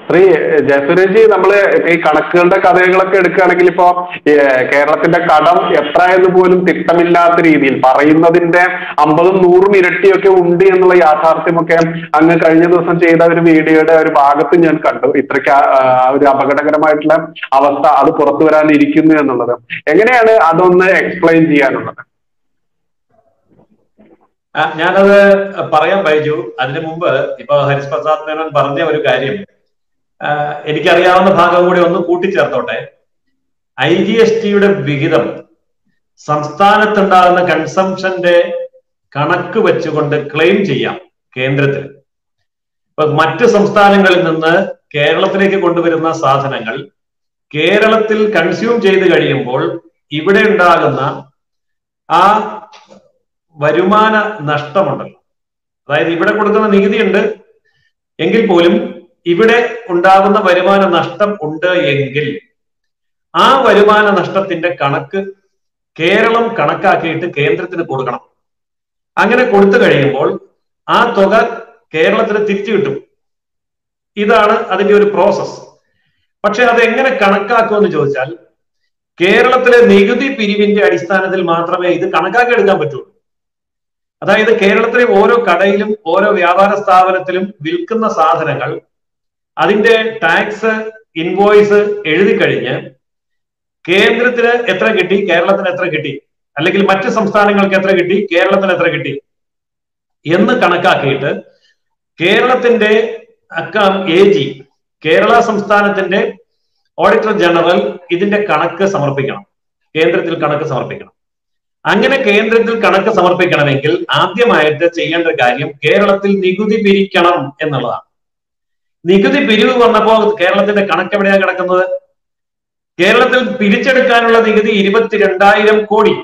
ശ്രീ ജയസുരജി നമ്മള് ഇപ്പൊ ഈ കണക്കുകളുടെ കഥകളൊക്കെ എടുക്കുകയാണെങ്കിൽ ഇപ്പോ ഏഹ്, കേരളത്തിന്റെ കടം എത്ര എന്ന് പോലും തിട്ടമില്ലാത്ത രീതിയിൽ പറയുന്നതിന്റെ അമ്പതും നൂറും ഇരട്ടിയൊക്കെ ഉണ്ട് എന്നുള്ള യാഥാർത്ഥ്യമൊക്കെ അങ്ങ് കഴിഞ്ഞ ദിവസം ചെയ്ത ഒരു വീഡിയോയുടെ ഒരു ഭാഗത്ത് ഞാൻ കണ്ടു ഇത്രയ്ക്ക് ആ- ആ ഒരു അപകടകരമായിട്ടുള്ള അവസ്ഥ അത് പുറത്തു വരാനിരിക്കുന്നു എന്നുള്ളത് എങ്ങനെയാണ് അതൊന്ന് എക്സ്പ്ലെയിൻ ചെയ്യാനുള്ളത് ആ, ഞാനത് പറയാൻ ബൈജു അതിനു മുമ്പ് ഇപ്പൊ ഹരിസ് പ്രസാദ് മേനോൻ പറഞ്ഞ ഒരു കാര്യം ആ, എനിക്കറിയാവുന്ന ഭാഗം കൂടി ഒന്ന് കൂട്ടിച്ചേർത്തോട്ടെ ഐ ജി എസ് ടിയുടെ വിഹിതം സംസ്ഥാനത്തുണ്ടാകുന്ന കൺസംഷന്റെ കണക്ക് വെച്ചുകൊണ്ട് ക്ലെയിം ചെയ്യാം കേന്ദ്രത്തിൽ ഇപ്പൊ മറ്റ് സംസ്ഥാനങ്ങളിൽ നിന്ന് കേരളത്തിലേക്ക് കൊണ്ടുവരുന്ന സാധനങ്ങൾ കേരളത്തിൽ കൺസ്യൂം ചെയ്ത് കഴിയുമ്പോൾ ഇവിടെ ഉണ്ടാകുന്ന ആ വരുമാന നഷ്ടമുണ്ടല്ലോ അതായത് ഇവിടെ കൊടുക്കുന്ന നികുതിയുണ്ട് എങ്കിൽ പോലും ഇവിടെ ഉണ്ടാകുന്ന വരുമാന നഷ്ടം ഉണ്ട് എങ്കിൽ ആ വരുമാന നഷ്ടത്തിന്റെ കണക്ക് കേരളം കണക്കാക്കിയിട്ട് കേന്ദ്രത്തിന് കൊടുക്കണം അങ്ങനെ കൊടുത്തു കഴിയുമ്പോൾ ആ തുക കേരളത്തിന് തിരിച്ചു കിട്ടും ഇതാണ് അതിന്റെ ഒരു പ്രോസസ് പക്ഷെ അത് എങ്ങനെ കണക്കാക്കുമെന്ന് ചോദിച്ചാൽ കേരളത്തിലെ നികുതി പിരിവിന്റെ അടിസ്ഥാനത്തിൽ മാത്രമേ ഇത് കണക്കാക്കി എടുക്കാൻ പറ്റുള്ളൂ അതായത് കേരളത്തിലെ ഓരോ കടയിലും ഓരോ വ്യാപാര സ്ഥാപനത്തിലും വിൽക്കുന്ന സാധനങ്ങൾ അതിന്റെ ടാക്സ് ഇൻവോയ്സ് എഴുതി കഴിഞ്ഞ് കേന്ദ്രത്തിന് എത്ര കിട്ടി കേരളത്തിന് എത്ര കിട്ടി അല്ലെങ്കിൽ മറ്റ് സംസ്ഥാനങ്ങൾക്ക് എത്ര കിട്ടി കേരളത്തിന് എത്ര കിട്ടി എന്ന് കണക്കാക്കിയിട്ട് കേരളത്തിന്റെ എ ജി കേരള സംസ്ഥാനത്തിന്റെ ഓഡിറ്റർ ജനറൽ ഇതിന്റെ കണക്ക് സമർപ്പിക്കണം കേന്ദ്രത്തിൽ കണക്ക് സമർപ്പിക്കണം അങ്ങനെ കേന്ദ്രത്തിൽ കണക്ക് സമർപ്പിക്കണമെങ്കിൽ ആദ്യമായിട്ട് ചെയ്യേണ്ട കാര്യം കേരളത്തിൽ നികുതി പിരിക്കണം എന്നുള്ളതാണ് നികുതി പിരിവ് വന്നപ്പോ കേരളത്തിന്റെ കണക്ക് എവിടെയാണ് കിടക്കുന്നത് കേരളത്തിൽ പിരിച്ചെടുക്കാനുള്ള നികുതി ഇരുപത്തിരണ്ടായിരം കോടി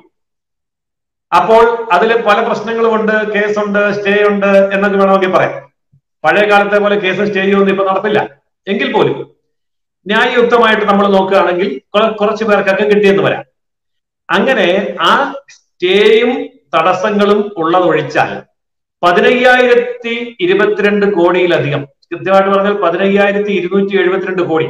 അപ്പോൾ അതിൽ പല പ്രശ്നങ്ങളുമുണ്ട് കേസുണ്ട് സ്റ്റേ ഉണ്ട് എന്നൊക്കെ വേണമെങ്കിൽ പറയാം പഴയ കാലത്തെ പോലെ കേസ് സ്റ്റേ ചെയ്യൊന്നും ഇപ്പൊ നടപ്പില്ല എങ്കിൽ പോലും ന്യായയുക്തമായിട്ട് നമ്മൾ നോക്കുകയാണെങ്കിൽ കുറെ- കുറച്ച് പേർക്കൊക്കെ കിട്ടിയെന്ന് വരാം അങ്ങനെ ആ സ്റ്റേയും തടസ്സങ്ങളും ഉള്ളതൊഴിച്ചാൽ പതിനയ്യായിരത്തി ഇരുപത്തിരണ്ട് കോടിയിലധികം കൃത്യമായിട്ട് പറഞ്ഞാൽ പതിനയ്യായിരത്തി ഇരുന്നൂറ്റി എഴുപത്തിരണ്ട് കോടി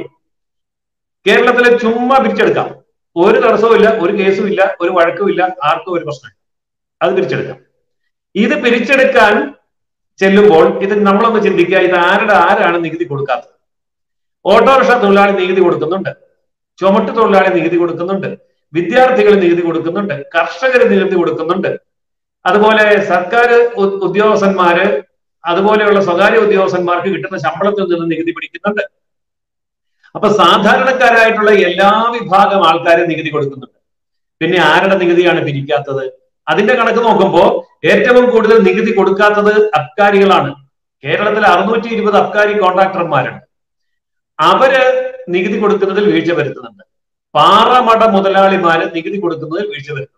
കേരളത്തിലെ ചുമ്മാ പിരിച്ചെടുക്കാം ഒരു തടസ്സവും ഇല്ല ഒരു കേസും ഇല്ല ഒരു വഴക്കും ഇല്ല ആർക്കും ഒരു പ്രശ്നം അത് പിരിച്ചെടുക്കാം ഇത് പിരിച്ചെടുക്കാൻ ചെല്ലുമ്പോൾ ഇത് നമ്മളൊന്ന് ചിന്തിക്കുക ഇത് ആരുടെ ആരാണ് നികുതി കൊടുക്കാത്തത് ഓട്ടോറിക്ഷ തൊഴിലാളി നികുതി കൊടുക്കുന്നുണ്ട് ചുമട്ട് തൊഴിലാളി നികുതി കൊടുക്കുന്നുണ്ട് വിദ്യാർത്ഥികൾ നികുതി കൊടുക്കുന്നുണ്ട് കർഷകർ നികുതി കൊടുക്കുന്നുണ്ട് അതുപോലെ സർക്കാർ ഉ- ഉദ്യോഗസ്ഥന്മാര് അതുപോലെയുള്ള സ്വകാര്യ ഉദ്യോഗസ്ഥന്മാർക്ക് കിട്ടുന്ന ശമ്പളത്തിൽ നിന്ന് നികുതി പിടിക്കുന്നുണ്ട് അപ്പൊ സാധാരണക്കാരായിട്ടുള്ള എല്ലാ വിഭാഗം ആൾക്കാരും നികുതി കൊടുക്കുന്നുണ്ട് പിന്നെ ആരുടെ നികുതിയാണ് പിരിക്കാത്തത് അതിന്റെ കണക്ക് നോക്കുമ്പോൾ ഏറ്റവും കൂടുതൽ നികുതി കൊടുക്കാത്തത് അബ്കാരികളാണ് കേരളത്തിൽ അറുന്നൂറ്റി ഇരുപത് അബ്കാരി കോൺട്രാക്ടർമാരുണ്ട് അവര് നികുതി കൊടുക്കുന്നതിൽ വീഴ്ച വരുത്തുന്നുണ്ട് പാറമട മുതലാളിമാര് നികുതി കൊടുക്കുന്നതിൽ വീഴ്ച വരുത്തുന്നുണ്ട്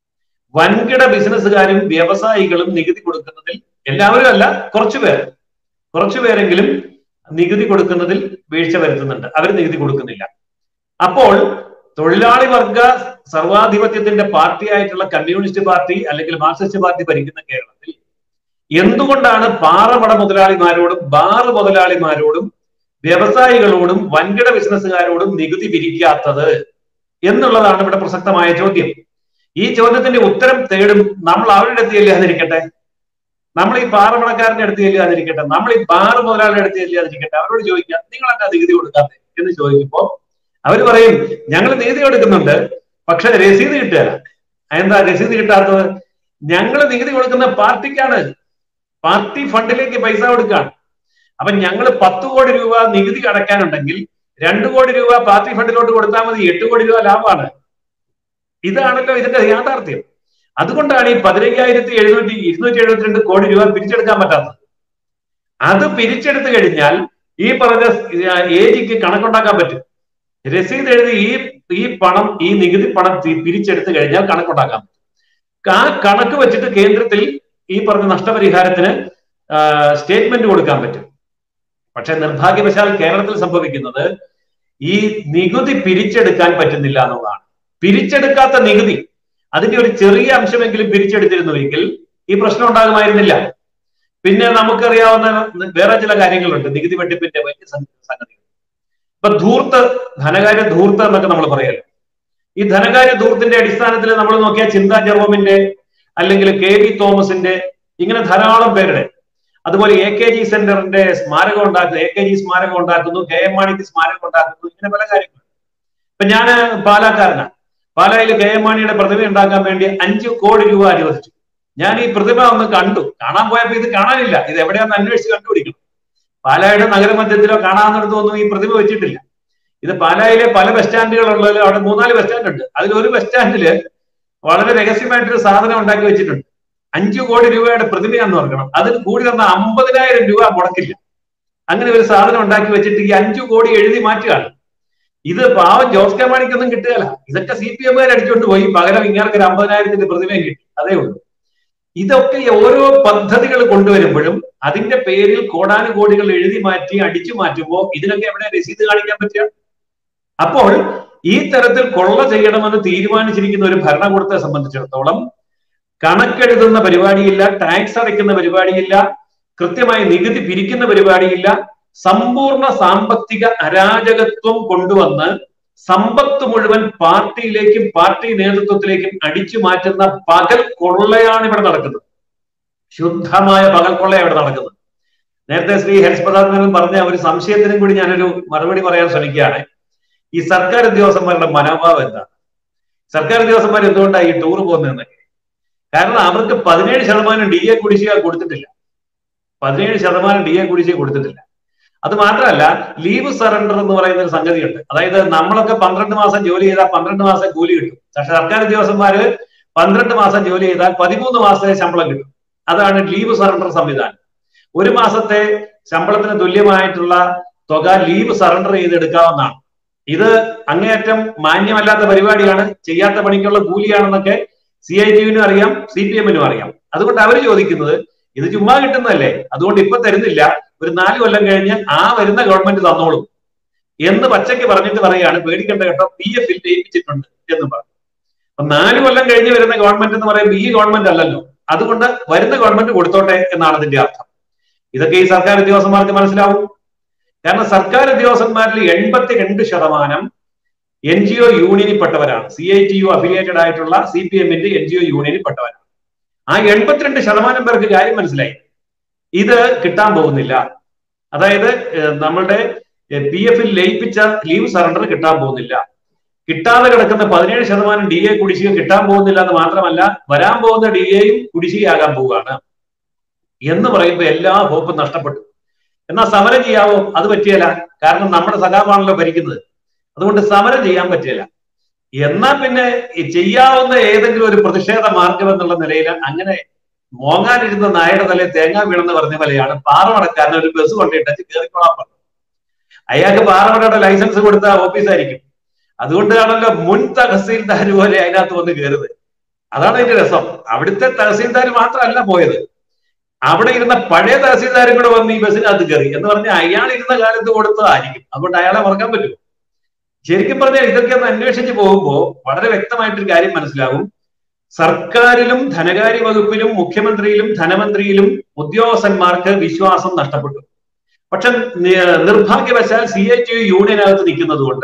വൻകിട ബിസിനസ്സുകാരും വ്യവസായികളും നികുതി കൊടുക്കുന്നതിൽ എല്ലാവരും അല്ല കുറച്ചുപേർ കുറച്ചുപേരെങ്കിലും നികുതി കൊടുക്കുന്നതിൽ വീഴ്ച വരുത്തുന്നുണ്ട് അവർ നികുതി കൊടുക്കുന്നില്ല അപ്പോൾ തൊഴിലാളി വർഗ സർവാധിപത്യത്തിന്റെ പാർട്ടിയായിട്ടുള്ള കമ്മ്യൂണിസ്റ്റ് പാർട്ടി അല്ലെങ്കിൽ മാർക്സിസ്റ്റ് പാർട്ടി ഭരിക്കുന്ന കേരളത്തിൽ എന്തുകൊണ്ടാണ് പാറമട മുതലാളിമാരോടും ബാർ മുതലാളിമാരോടും വ്യവസായികളോടും വൻകിട ബിസിനസ്സുകാരോടും നികുതി പിരിക്കാത്തത് എന്നുള്ളതാണ് ഇവിടെ പ്രസക്തമായ ചോദ്യം ഈ ചോദ്യത്തിന്റെ ഉത്തരം തേടും നമ്മൾ അവരുടെ അടുത്ത് ചെല്ലാതിരിക്കട്ടെ നമ്മൾ ഈ പാറമടക്കാരന്റെ അടുത്ത് ചെല്ലാതിരിക്കട്ടെ നമ്മൾ ഈ ബാർ മുതലാളിയുടെ അടുത്ത് ചെല്ലാതിരിക്കട്ടെ അവരോട് ചോദിക്കുക നിങ്ങൾ എന്താ നികുതി കൊടുക്കാത്തത് എന്ന് ചോദിക്കുമ്പോൾ അവർ പറയും ഞങ്ങൾ നികുതി കൊടുക്കുന്നുണ്ട് പക്ഷെ രസീത് കിട്ടുകയില്ല എന്താ രസീത് കിട്ടാത്തത് ഞങ്ങൾ നികുതി കൊടുക്കുന്ന പാർട്ടിക്കാണ് പാർട്ടി ഫണ്ടിലേക്ക് പൈസ കൊടുക്കുകയാണ് അപ്പൊ ഞങ്ങൾ പത്ത് കോടി രൂപ നികുതി അടയ്ക്കാനുണ്ടെങ്കിൽ രണ്ടു കോടി രൂപ പാർട്ടി ഫണ്ടിലോട്ട് കൊടുത്താൽ മതി എട്ട് കോടി രൂപ ലാഭമാണ് ഇതാണല്ലോ ഇതിന്റെ യാഥാർത്ഥ്യം അതുകൊണ്ടാണ് ഈ പതിനയ്യായിരത്തി എഴുന്നൂറ്റി ഇരുന്നൂറ്റി എഴുപത്തിരണ്ട് കോടി രൂപ പിരിച്ചെടുക്കാൻ പറ്റാത്തത് അത് പിരിച്ചെടുത്തു കഴിഞ്ഞാൽ ഈ പറഞ്ഞ ഏജിക്ക് കണക്കുണ്ടാക്കാൻ പറ്റും രസീത് എഴുതി ഈ ഈ പണം ഈ നികുതി പണം തി- പിരിച്ചെടുത്തു കഴിഞ്ഞാൽ കണക്കുണ്ടാക്കാൻ പറ്റും ആ കണക്ക് വെച്ചിട്ട് കേന്ദ്രത്തിൽ ഈ പറഞ്ഞ നഷ്ടപരിഹാരത്തിന് സ്റ്റേറ്റ്മെന്റ് കൊടുക്കാൻ പറ്റും പക്ഷെ നിർഭാഗ്യവശാൽ കേരളത്തിൽ സംഭവിക്കുന്നത് ഈ നികുതി പിരിച്ചെടുക്കാൻ പറ്റുന്നില്ല എന്നുള്ളതാണ് പിരിച്ചെടുക്കാത്ത നികുതി അതിന്റെ ഒരു ചെറിയ അംശമെങ്കിലും പിരിച്ചെടുത്തിരുന്നുവെങ്കിൽ ഈ പ്രശ്നം ഉണ്ടാകുമായിരുന്നില്ല പിന്നെ നമുക്കറിയാവുന്ന വേറെ ചില കാര്യങ്ങളുണ്ട് നികുതി വെട്ടിപ്പിന്റെ വലിയ സം- സംഗതികൾ ഇപ്പൊ ധൂർത്ത് ധനകാര്യ ധൂർത്ത് എന്നൊക്കെ നമ്മൾ പറയല്ലോ ഈ ധനകാര്യ ധൂർത്തിന്റെ അടിസ്ഥാനത്തിൽ നമ്മൾ നോക്കിയ ചിന്താ ജെറോമിന്റെ അല്ലെങ്കിൽ കെ വി തോമസിന്റെ ഇങ്ങനെ ധാരാളം പേരുടെ അതുപോലെ എ കെ ജി സെന്ററിന്റെ സ്മാരകം ഉണ്ടാക്കുന്നു എ കെ ജി സ്മാരകം ഉണ്ടാക്കുന്നു കെ എം മാണിക്ക് സ്മാരകം ഉണ്ടാക്കുന്നു ഇങ്ങനെ പല കാര്യങ്ങൾ ഇപ്പൊ ഞാൻ പാലാക്കാരനാണ് പാലായിൽ കെ എം മാണിയുടെ പ്രതിമ ഉണ്ടാക്കാൻ വേണ്ടി അഞ്ചു കോടി രൂപ അനുവദിച്ചു ഞാൻ ഈ പ്രതിമ ഒന്ന് കണ്ടു കാണാൻ പോയപ്പോ ഇത് കാണാനില്ല ഇത് എവിടെയാന്ന് അന്വേഷിച്ച് കണ്ടുപിടിക്കണം പാലായുടെ നഗരമധ്യത്തിലോ കാണാവുന്നിടത്തോ ഒന്നും ഈ പ്രതിമ വെച്ചിട്ടില്ല ഇത് പാലായിലെ പല ബസ് സ്റ്റാൻഡുകളുള്ളതിൽ അവിടെ മൂന്നാല് ബസ് സ്റ്റാൻഡ് ഉണ്ട് അതിൽ ഒരു ബസ് സ്റ്റാൻഡില് വളരെ രഹസ്യമായിട്ടൊരു സാധനം ഉണ്ടാക്കി വെച്ചിട്ടുണ്ട് അഞ്ചു കോടി രൂപയുടെ പ്രതിമയാന്ന് ഓർക്കണം അതിന് കൂടി തന്ന അമ്പതിനായിരം രൂപ മുടക്കില്ല അങ്ങനെ ഒരു സാധനം ഉണ്ടാക്കി വെച്ചിട്ട് ഈ അഞ്ചു കോടി എഴുതി മാറ്റുകയാണ് ഇത് പാവം ജോസ് കെ മാണിക്കൊന്നും കിട്ടുകയല്ല ഇതൊക്കെ സി പി എമ്മുകാർ അടിച്ചുകൊണ്ട് പോയി പകരം ഇങ്ങനെ ഒരു അമ്പതിനായിരത്തിന്റെ പ്രതിമയും കിട്ടി അതേ ഉള്ളൂ ഇതൊക്കെ ഓരോ പദ്ധതികൾ കൊണ്ടുവരുമ്പോഴും അതിന്റെ പേരിൽ കോടാനുകോടികൾ എഴുതി മാറ്റി അടിച്ചു മാറ്റുമ്പോൾ ഇതിനൊക്കെ എവിടെ രസീത് കാണിക്കാൻ പറ്റുക അപ്പോൾ ഈ തരത്തിൽ കൊള്ള ചെയ്യണമെന്ന് തീരുമാനിച്ചിരിക്കുന്ന ഒരു ഭരണകൂടത്തെ സംബന്ധിച്ചിടത്തോളം കണക്കെഴുതുന്ന പരിപാടിയില്ല ടാക്സ് അടയ്ക്കുന്ന പരിപാടിയില്ല കൃത്യമായി നികുതി പിരിക്കുന്ന പരിപാടിയില്ല സമ്പൂർണ്ണ സാമ്പത്തിക അരാജകത്വം കൊണ്ടുവന്ന് സമ്പത്ത് മുഴുവൻ പാർട്ടിയിലേക്കും പാർട്ടി നേതൃത്വത്തിലേക്കും അടിച്ചു മാറ്റുന്ന പകൽ കൊള്ളയാണ് ഇവിടെ നടക്കുന്നത് ശുദ്ധമായ പകൽ കൊള്ളയാണ് ഇവിടെ നടക്കുന്നത് നേരത്തെ ശ്രീ ഹരിസ്പദാത്മൻ പറഞ്ഞ ഒരു സംശയത്തിനും കൂടി ഞാനൊരു മറുപടി പറയാൻ ശ്രമിക്കുകയാണ് ഈ സർക്കാർ ഉദ്യോഗസ്ഥന്മാരുടെ മനോഭാവം എന്താണ് സർക്കാർ ഉദ്യോഗസ്ഥന്മാർ എന്തുകൊണ്ടാണ് ഈ ടൂർ പോകുന്നതെന്നൊക്കെ കാരണം അവർക്ക് പതിനേഴ് ശതമാനം ഡി എ കുടിശ്ശിക കൊടുത്തിട്ടില്ല പതിനേഴ് ശതമാനം ഡി എ കുടിശ്ശിക കൊടുത്തിട്ടില്ല അത് മാത്രമല്ല ലീവ് സറണ്ടർ എന്ന് പറയുന്ന ഒരു സംഗതിയുണ്ട് അതായത് നമ്മളൊക്കെ പന്ത്രണ്ട് മാസം ജോലി ചെയ്താൽ പന്ത്രണ്ട് മാസം കൂലി കിട്ടും പക്ഷെ സർക്കാർ ഉദ്യോഗസ്ഥന്മാര് പന്ത്രണ്ട് മാസം ജോലി ചെയ്താൽ പതിമൂന്ന് മാസത്തെ ശമ്പളം കിട്ടും അതാണ് ലീവ് സറണ്ടർ സംവിധാനം ഒരു മാസത്തെ ശമ്പളത്തിന് തുല്യമായിട്ടുള്ള തുക ലീവ് സറണ്ടർ ചെയ്തെടുക്കാവുന്നതാണ് ഇത് അങ്ങേയറ്റം മാന്യമല്ലാത്ത പരിപാടിയാണ് ചെയ്യാത്ത പണിക്കുള്ള കൂലിയാണെന്നൊക്കെ സി ഐ ടിയുവിനും അറിയാം സി പി എമ്മിനും അറിയാം അതുകൊണ്ട് അവർ ചോദിക്കുന്നത് ഇത് ചുമ്മാ കിട്ടുന്നതല്ലേ അതുകൊണ്ട് ഇപ്പൊ തരുന്നില്ല ഒരു നാല് കൊല്ലം കഴിഞ്ഞ് ആ വരുന്ന ഗവൺമെന്റ് തന്നോളും എന്ന് പച്ചയ്ക്ക് പറഞ്ഞിട്ട് പറയുകയാണ് പേടിക്കേണ്ട കേട്ടോ പി എഫിൽ ലയിപ്പിച്ചിട്ടുണ്ട് എന്ന് പറഞ്ഞു അപ്പൊ നാല് കൊല്ലം കഴിഞ്ഞ് വരുന്ന ഗവൺമെന്റ് എന്ന് പറയുമ്പോൾ ഈ ഗവൺമെന്റ് അല്ലല്ലോ അതുകൊണ്ട് വരുന്ന ഗവൺമെന്റ് കൊടുത്തോട്ടെ എന്നാണ് അതിന്റെ അർത്ഥം ഇതൊക്കെ ഈ സർക്കാർ ഉദ്യോഗസ്ഥന്മാർക്ക് മനസ്സിലാവും കാരണം സർക്കാർ ഉദ്യോഗസ്ഥന്മാരിൽ എൺപത്തിരണ്ട് ശതമാനം എൻ ജി ഒ യൂണിയനിൽ പെട്ടവരാണ് C I T U affiliated ആയിട്ടുള്ള സി പി എമ്മിന്റെ എൻ ജി ഒ യൂണിയനിൽ പെട്ടവരാണ് ആ എൺപത്തിരണ്ട് ശതമാനം പേർക്ക് കാര്യം മനസ്സിലായി ഇത് കിട്ടാൻ പോകുന്നില്ല അതായത് നമ്മളുടെ പി എഫിൽ ലയിപ്പിച്ച ലീവ് സറണ്ടർ കിട്ടാൻ പോകുന്നില്ല കിട്ടാതെ കിടക്കുന്ന പതിനേഴ് ശതമാനം ഡി എ കുടിശ്ശിക കിട്ടാൻ പോകുന്നില്ല എന്ന് മാത്രമല്ല വരാൻ പോകുന്ന ഡി എയും കുടിശ്ശികയാകാൻ പോവുകയാണ് എന്ന് പറയുമ്പോൾ എല്ലാ ഹോപ്പും നഷ്ടപ്പെട്ടു എന്നാൽ സമരം ചെയ്യാവോ അത് പറ്റിയല്ല കാരണം നമ്മുടെ സഖാവാണല്ലോ ഭരിക്കുന്നത് അതുകൊണ്ട് സമരം ചെയ്യാൻ പറ്റില്ല എന്നാൽ പിന്നെ ചെയ്യാവുന്ന ഏതെങ്കിലും ഒരു പ്രതിഷേധ മാർഗം എന്നുള്ള നിലയിൽ അങ്ങനെ മോങ്ങാനിരുന്ന നായയുടെ തലയിൽ തേങ്ങ വീണെന്ന് പറഞ്ഞ പോലെയാണ് പാറമടക്കാരൻ ഒരു ബസ് കൊണ്ടിട്ട് കയറിക്കൊള്ളാൻ പറഞ്ഞു അയാൾക്ക് പാറമടയുടെ ലൈസൻസ് കൊടുത്ത ഓഫീസായിരിക്കും അതുകൊണ്ടാണല്ലോ മുൻ തഹസീൽദാർ പോലെ അതിനകത്ത് വന്ന് കയറുന്നത് അതാണ് അതിന്റെ രസം അവിടുത്തെ തഹസീൽദാർ മാത്രമല്ല പോയത് അവിടെ ഇരുന്ന പഴയ തഹസീൽദാരും കൂടെ വന്ന് ഈ ബസ്സിനകത്ത് കയറി എന്ന് പറഞ്ഞാൽ അയാൾ ഇരുന്ന കാലത്ത് കൊടുത്തതായിരിക്കും അതുകൊണ്ട് അയാളെ മറക്കാൻ പറ്റുമോ ശരിക്കും പറഞ്ഞാൽ ഇതൊക്കെ ഒന്ന് അന്വേഷിച്ച് പോകുമ്പോൾ വളരെ വ്യക്തമായിട്ടൊരു കാര്യം മനസ്സിലാവും സർക്കാരിലും ധനകാര്യ വകുപ്പിലും മുഖ്യമന്ത്രിയിലും ധനമന്ത്രിയിലും ഉദ്യോഗസ്ഥന്മാർക്ക് വിശ്വാസം നഷ്ടപ്പെട്ടു പക്ഷെ നിർഭാഗ്യവശാൽ സി എച്ച് യു യൂണിയനകത്ത് നിൽക്കുന്നത് കൊണ്ട്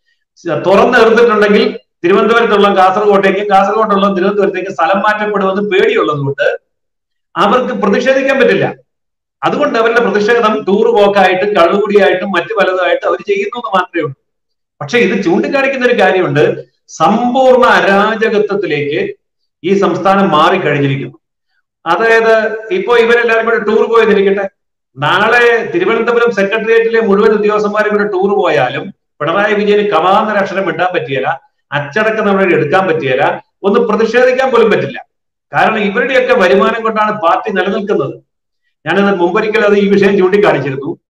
തുറന്നു നിർത്തിയിട്ടുണ്ടെങ്കിൽ തിരുവനന്തപുരത്തുള്ള കാസർഗോട്ടേക്ക് കാസർഗോട്ടുള്ള തിരുവനന്തപുരത്തേക്ക് സ്ഥലം മാറ്റപ്പെടുമെന്ന് പേടിയുള്ളത് കൊണ്ട് അവർക്ക് പ്രതിഷേധിക്കാൻ പറ്റില്ല അതുകൊണ്ട് അവരുടെ പ്രതിഷേധം ടൂർ പോക്കായിട്ടും കള്ളുകൂടിയായിട്ടും മറ്റു പലതായിട്ടും അവർ ചെയ്യുന്നു എന്ന് മാത്രമേ ഉള്ളൂ പക്ഷെ ഇത് ചൂണ്ടിക്കാണിക്കുന്ന ഒരു കാര്യമുണ്ട് സമ്പൂർണ്ണ അരാജകത്വത്തിലേക്ക് ഈ സംസ്ഥാനം മാറിക്കഴിഞ്ഞിരിക്കുന്നു അതായത് ഇപ്പോ ഇവരെല്ലാവരും കൂടെ ടൂർ പോയതിരിക്കട്ടെ നാളെ തിരുവനന്തപുരം സെക്രട്ടേറിയറ്റിലെ മുഴുവൻ ഉദ്യോഗസ്ഥന്മാരും കൂടെ ടൂർ പോയാലും പിണറായി വിജയന് കമാന്നൊരക്ഷരം വിട്ടാൻ പറ്റിയല്ല അച്ചടക്കം നമ്മുടെ എടുക്കാൻ പറ്റിയല്ല ഒന്ന് പ്രതിഷേധിക്കാൻ പോലും പറ്റില്ല കാരണം ഇവരുടെയൊക്കെ വരുമാനം കൊണ്ടാണ് പാർട്ടി നിലനിൽക്കുന്നത് ഞാനത് മുമ്പൊരിക്കൽ അത് ഈ വിഷയം ചൂണ്ടിക്കാണിച്ചിരുന്നു